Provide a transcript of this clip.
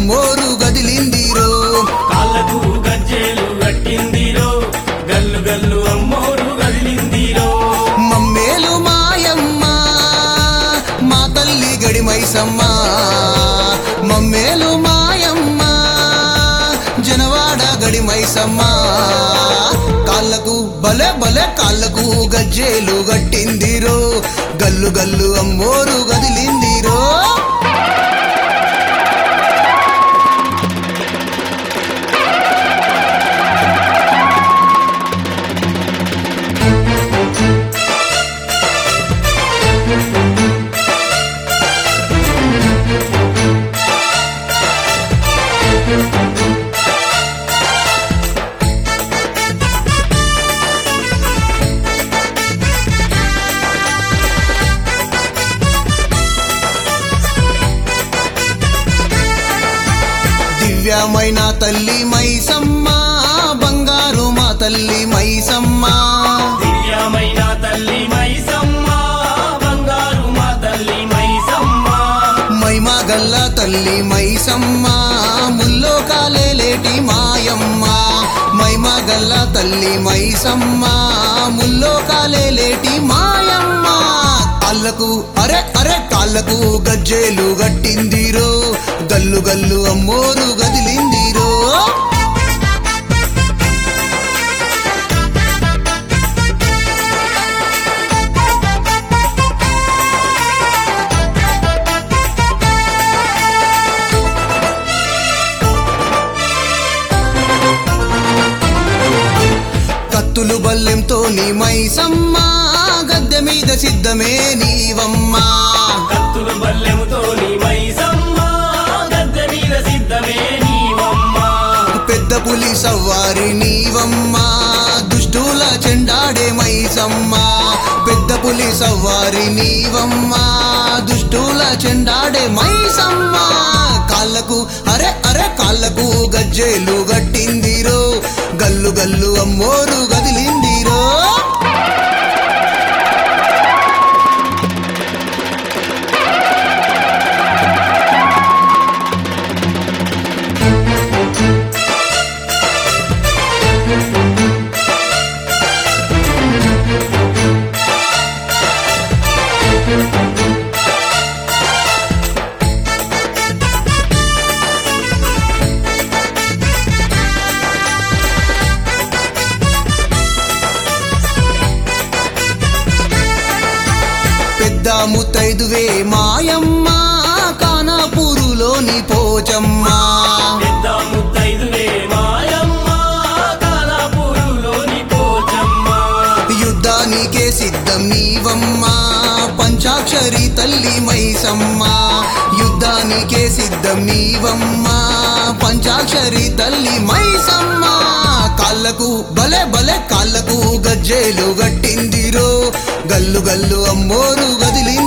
అమ్మోరు గదిలిందిరో కాళ్ళకు గజ్జేలు కట్టిందిరో గల్లు గల్లు అమ్మోరు కదిలిందిరో మమ్మేలు మాయమ్మ మా తల్లి గడి మైసమ్మ మమ్మేలు మాయమ్మ జనవాడ గడి మైసమ్మ కాళ్ళకు బలే బలే కాళ్ళకు గజ్జేలు గట్టిందిరో గల్లు గల్లు అమ్మోరు గదిలిందిరో దివ్యమైన తల్లి మైసమ్మ బంగారు మా తల్లి మైసమ్మ దివ్యమైన తల్లి మైసమ్మ బంగారు మా తల్లి మైసమ్మ మైమా గల్ల తల్లి మైసమ్మ ముల్లో కాలేలేటి మాయమ్మ మైమా గల్ల తల్లి మైసమ్మ ముల్లో కాలేలేటి మాయమ్మ కాళ్ళకు అరే అరే కాళ్ళకు గజ్జేలు గట్టిందిరో గల్లు గల్లు అమ్మోరు గదిలిందిరో కత్తులు బల్లెంతో నీ మైసమ్మ గద్దె మీద సిద్ధమే నీవమ్మా కత్తులు బల్లెముతో నీ మైసమ్మ గద్దె మీద సిద్ధమే నీవమ్మ పెద్ద పులి సవ్వారి నీవమ్మా దుష్టుల చెండాడే మైసమ్మ పెద్ద పులి సవ్వారి నీవమ్మా దుష్టుల చెండాడే మైసమ్మ కాళ్ళకు అరే అరే కాళ్ళకు గజ్జేలు గట్టిందిరో గల్లు గల్లు అమ్మోరు గదిలిందిరో పెద్ద ముత్తైదువే మాయమ్మ కానాపూరులోని పోచమ్మ పెద్ద ముత్తైదువే మాయమ్మ కాలాపూరులోని పోచమ్మ యుద్ధానికే సిద్ధం నీవమ్మ పంచాక్షరి తల్లి మైసమ్మ యుద్ధానికే సిద్ధం నీవమ్మ పంచాక్షరి తల్లి మైసమ్మ కాళ్ళకు బలే బలే కాళ్ళకు గజ్జేలు గట్టిందిరో గల్లు గల్లు అమ్మోరు గదిలి